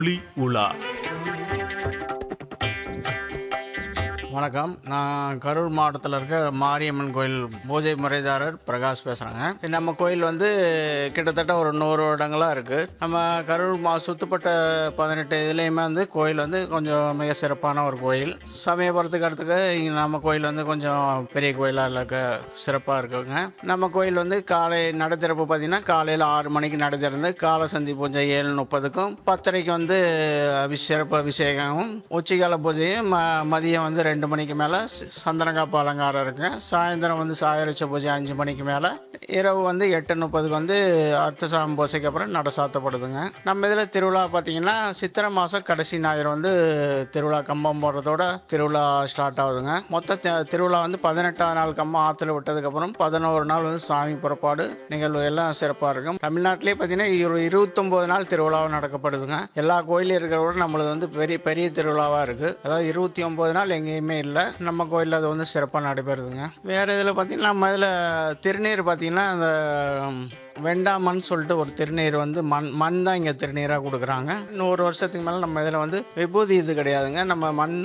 புலி உலா வணக்கம் நான் கரூர் மாவட்டத்தில் இருக்க மாரியம்மன் கோயில் பூஜை முறைதாரர் பிரகாஷ் பேசுகிறேங்க நம்ம கோயில் வந்து கிட்டத்தட்ட ஒரு நூறு வருடங்களாக இருக்குது நம்ம கரூர் மா சுற்றுப்பட்ட பதினெட்டு இதுலேயுமே வந்து கோயில் வந்து கொஞ்சம் மிக சிறப்பான ஒரு கோயில் சமயபுரத்துக்கு அடுத்துக்கு இங்க நம்ம கோயில் வந்து கொஞ்சம் பெரிய கோயிலாக இருக்க சிறப்பாக இருக்குங்க நம்ம கோயில் வந்து காலை நடை திறப்பு பார்த்தீங்கன்னா காலையில் ஆறு மணிக்கு நடை திறந்து கால சந்தி பூஜை ஏழு முப்பதுக்கும் பத்தரைக்கு வந்து அபி சிறப்பு அபிஷேகமும் உச்சிகால பூஜையும் ம மதியம் வந்து ரெண்டு மணிக்கு மேலே சந்தனக்காப்பு அலங்காரம் இருக்குங்க சாயந்தரம் வந்து சாயரிச்ச பூஜை அஞ்சு மணிக்கு மேலே இரவு வந்து எட்டு முப்பதுக்கு வந்து அர்த்தசாமி பூஜைக்கு அப்புறம் நட சாத்தப்படுதுங்க நம்ம இதில் திருவிழா பார்த்தீங்கன்னா சித்திரை மாதம் கடைசி ஞாயிறு வந்து திருவிழா கம்பம் போடுறதோட திருவிழா ஸ்டார்ட் ஆகுதுங்க மொத்த தி- திருவிழா வந்து பதினெட்டாம் நாள் கம்பம் ஆற்றுல விட்டதுக்கப்புறம் பதினோரு நாள் வந்து சாமி புறப்பாடு நிகழ்வு எல்லாம் சிறப்பாக இருக்கும் தமிழ்நாட்டிலே பார்த்தீங்கன்னா இரு இருபத்தொம்போது நாள் திருவிழா நடக்கப்படுதுங்க எல்லா கோயிலும் இருக்கிறத விட நம்மளது வந்து பெரிய பெரிய திருவிழாவாக இருக்குது அதாவது இருபத்தி ஒம்பது நாள் எங்கேயுமே இல்லை நம்ம கோயிலில் அது வந்து சிறப்பாக நடைபெறுதுங்க வேறு இதில் பார்த்தீங்கன்னா நம்ம இதில் திருநீர் பார்த்தீங்கன்னா அந்த ம், வெண்டாமண் சொல்லிட்டு ஒரு திருநீர் வந்து மண் மண் தான் இங்கே திருநீராக கொடுக்குறாங்க நூறு வருஷத்துக்கு மேலே நம்ம இதில் வந்து விபூதி இது கிடையாதுங்க நம்ம மண்